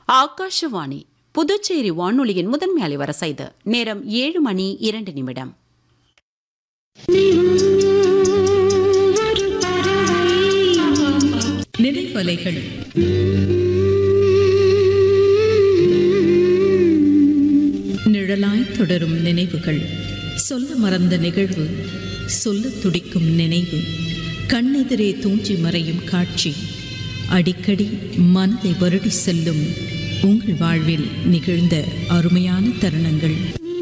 ஆகாஷவாணி புதுச்சேரி வானொலியின் முதன்மை அலைவரிசை இது நேரம் ஏழு மணி இரண்டு நிமிடம் நினைவலைகள் நிழலாய் தொடரும் நினைவுகள் சொல்ல மறந்த நிகழ்வு சொல்ல துடிக்கும் நினைவு கண்ணெதிரே தூஞ்சி மறையும் காட்சி அடிக்கடி மனதை வருடி செல்லும் உங்கள் வாழ்வில் நிகழ்ந்த அருமையான தருணங்கள்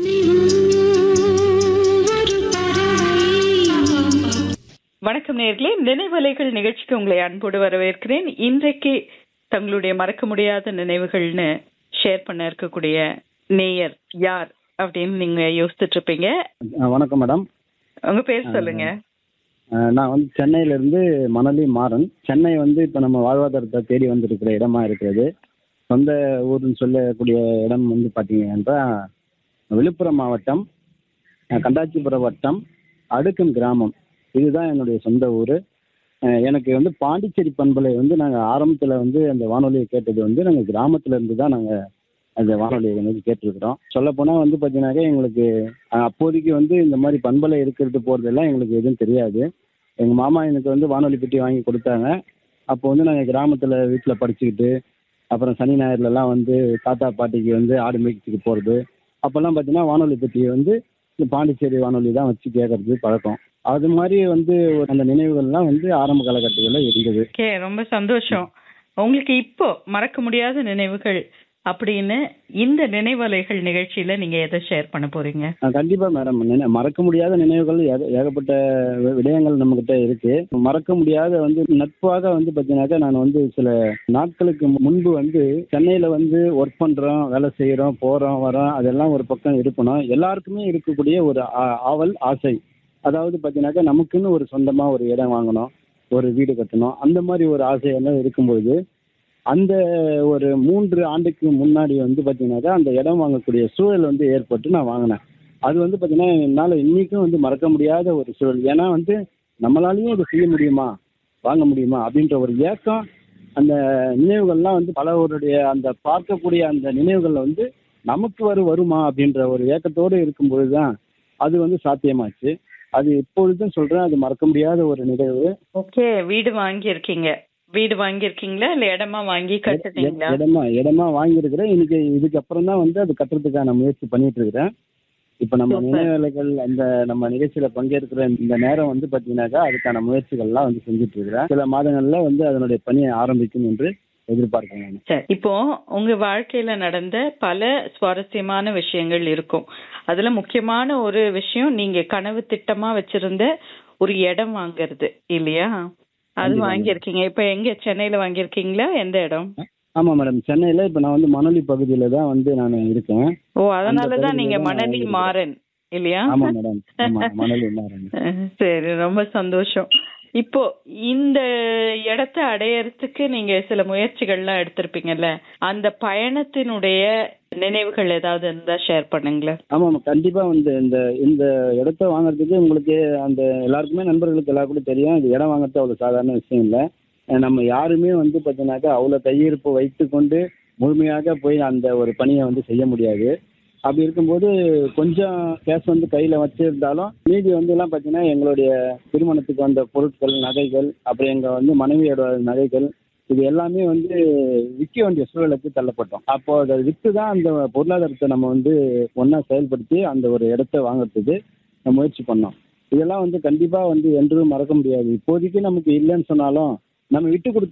வணக்கம் நேர்களே நினைவலைகள் நிகழ்ச்சிக்கு உங்களை அன்போடு வரவேற்கிறேன் இன்றைக்கு தங்களுடைய மறக்க முடியாத நினைவுகள்னு ஷேர் பண்ண இருக்கக்கூடிய நேயர் யார் அப்படின்னு நீங்க யோசிச்சுட்டு இருப்பீங்க அஹ் வணக்கம் மேடம் உங்க பேர் சொல்லுங்க அஹ் நான் வந்து சென்னையிலேருந்து மணலி மாறன் சென்னை வந்து இப்போ நம்ம வாழ்வாதாரத்தை தேடி வந்திருக்கிற இடமா இருக்கிறது சொந்த ஊர்னு சொல்லக்கூடிய இடம் வந்து பார்த்தீங்கன்னா விழுப்புரம் மாவட்டம் அஹ் கண்டாச்சிபுரம் வட்டம் அடுக்கம் கிராமம் இதுதான் என்னுடைய சொந்த ஊர் எனக்கு வந்து பாண்டிச்சேரி பண்பலை வந்து நாங்கள் ஆரம்பத்தில் வந்து அந்த வானொலியை கேட்டது வந்து நாங்கள் கிராமத்துல இருந்து தான் நாங்கள் அந்த வானொலியை வந்து கேட்டிருக்கிறோம் சொல்லப்போனால் வந்து பார்த்தீங்கன்னாக்கா எங்களுக்கு அஹ், அப்போதைக்கு வந்து இந்த மாதிரி பண்பலை இருக்கிறது போகிறதெல்லாம் எங்களுக்கு எதுவும் தெரியாது எங்கள் மாமா எனக்கு வந்து வானொலி பெட்டி வாங்கி கொடுத்தாங்க அப்போ வந்து நாங்கள் கிராமத்தில் வீட்டில் படிச்சுக்கிட்டு அப்புறம் சனி ஞாயிறுலலாம் வந்து தாத்தா பாட்டிக்கு வந்து ஆடு மேய்ச்சிக்கு போகிறது அப்போல்லாம் பார்த்தீங்கன்னா வானொலி பெட்டியை வந்து இந்த பாண்டிச்சேரி வானொலி தான் வச்சு கேட்கறது பழக்கம் அது மாதிரி வந்து ஒரு அந்த நினைவுகள்லாம் வந்து ஆரம்ப காலகட்டங்களில் இருந்தது ஓகே ரொம்ப சந்தோஷம் உங்களுக்கு இப்போ மறக்க முடியாத நினைவுகள் அப்படின்னு இந்த நினைவலைகள் நிகழ்ச்சியில நீங்க எதை ஷேர் பண்ண போறீங்க ஆ, கண்டிப்பா மேடம் நினை- மறக்க முடியாத நினைவுகள் ஏக- ஏகப்பட்ட வி- விடயங்கள் நம்மகிட்ட இருக்கு மறக்க முடியாத வந்து நட்பாக வந்து பார்த்தீங்கன்னாக்கா நான் வந்து சில நாட்களுக்கு முன்பு வந்து சென்னையில வந்து ஒர்க் பண்றோம் வேலை செய்யறோம் போறோம் வரோம் அதெல்லாம் ஒரு பக்கம் இருக்கணும் எல்லாருக்குமே இருக்கக்கூடிய ஒரு ஆ- ஆவல் ஆசை அதாவது பார்த்தீங்கன்னாக்கா நமக்குன்னு ஒரு சொந்தமா ஒரு இடம் வாங்கணும் ஒரு வீடு கட்டணும் அந்த மாதிரி ஒரு ஆசையெல்லாம் இருக்கும்போது அந்த ஒரு மூன்று ஆண்டுக்கு முன்னாடி வந்து பார்த்தீங்கன்னாக்கா அந்த இடம் வாங்கக்கூடிய சூழல் வந்து ஏற்பட்டு நான் வாங்கினேன் அது வந்து பார்த்தீங்கன்னா என்னால் இன்னைக்கும் வந்து மறக்க முடியாத ஒரு சூழல் ஏன்னா வந்து நம்மளாலையும் இதை செய்ய முடியுமா வாங்க முடியுமா அப்படின்ற ஒரு ஏக்கம் அந்த நினைவுகள்லாம் வந்து பலவருடைய அந்த பார்க்கக்கூடிய அந்த நினைவுகளில் வந்து நமக்கு வரும் வருமா அப்படின்ற ஒரு ஏக்கத்தோடு இருக்கும்பொழுது தான் அது வந்து சாத்தியமாச்சு அது இப்பொழுதும் சொல்கிறேன் அது மறக்க முடியாத ஒரு நிகழ்வு ஓகே வீடு வாங்கி இருக்கீங்க வீடு வாங்கி இருக்கீங்களா இல்ல இடமா வாங்கி கட்டுனீங்களா இடமா இடமா வாங்கியிருக்கிறேன் இன்னைக்கு இதுக்கு அப்புறம் தான் வந்து அது கட்டுறதுக்கான முயற்சி பண்ணிட்டு இருக்கிறேன் இப்போ நம்ம Super. நினைவேலைகள் அந்த நம்ம நிகழ்ச்சியில பங்கேற்கிற இந்த நேரம் வந்து பார்த்தீங்கன்னாக்கா அதுக்கான முயற்சிகள்லாம் வந்து செஞ்சுட்டு இருக்கிறேன் சில மாதங்கள்ல வந்து அதனுடைய பணியை ஆரம்பிக்கும் என்று எதிர்பார்க்கிறேன் நான் சரி இப்போ உங்க வாழ்க்கையில நடந்த பல சுவாரஸ்யமான விஷயங்கள் இருக்கும் அதுல முக்கியமான ஒரு விஷயம் நீங்க கனவு திட்டமா வச்சிருந்த ஒரு இடம் வாங்குறது இல்லையா அது கண்டிப்பா. வாங்கியிருக்கீங்க இப்ப எங்க சென்னையில வாங்கியிருக்கீங்களா எந்த இடம் ஆமா மேடம் சென்னையில இப்போ நான் வந்து மணலி பகுதியில தான் வந்து நான் இருக்கேன் ஓ அதனாலதான் நீங்க பகுதியில தான் மணலி வாங்கியிருக்கேன். மாறன் இல்லையா ஆமா மேடம் ஆமா மணலி மாறன் சரி ரொம்ப சந்தோஷம் இப்போ இந்த இடத்தை அடையறதுக்கு நீங்க சில முயற்சிகள்லாம் எடுத்திருப்பீங்கல்ல அந்த பயணத்தினுடைய நினைவுகள் ஏதாவது இருந்தா ஷேர் பண்ணுங்களேன் ஆமா ஆமா கண்டிப்பா வந்து இந்த இந்த இடத்த வாங்குறதுக்கு உங்களுக்கு அந்த எல்லாருக்குமே நண்பர்களுக்கு எல்லாரும் கூட தெரியும் இந்த இடம் வாங்குறது அவ்வளவு சாதாரண விஷயம் இல்லை நம்ம யாருமே வந்து பார்த்தீங்கன்னாக்கா அவ்வளோ கையிருப்பு வைத்துக்கொண்டு முழுமையாக போய் அந்த ஒரு பணியை வந்து செய்ய முடியாது அப்படி இருக்கும்போது கொஞ்சம் கேஷ் வந்து கையில் வச்சிருந்தாலும் மீதி வந்து எல்லாம் பார்த்தீங்கன்னா எங்களுடைய திருமணத்துக்கு வந்த பொருட்கள் நகைகள் அப்புறம் எங்கள் வந்து மனைவியோட நகைகள் இது எல்லாமே வந்து விற்க வேண்டிய சூழலுக்கு தள்ளப்பட்டோம் அப்போ அதை விற்று தான் அந்த பொருளாதாரத்தை நம்ம வந்து ஒன்றா செயல்படுத்தி அந்த ஒரு இடத்த வாங்குறதுக்கு நம்ம முயற்சி பண்ணோம் இதெல்லாம் வந்து கண்டிப்பாக வந்து என்றும் மறக்க முடியாது இப்போதைக்கு நமக்கு இல்லைன்னு சொன்னாலும் நம்ம விட்டு கொடுத்த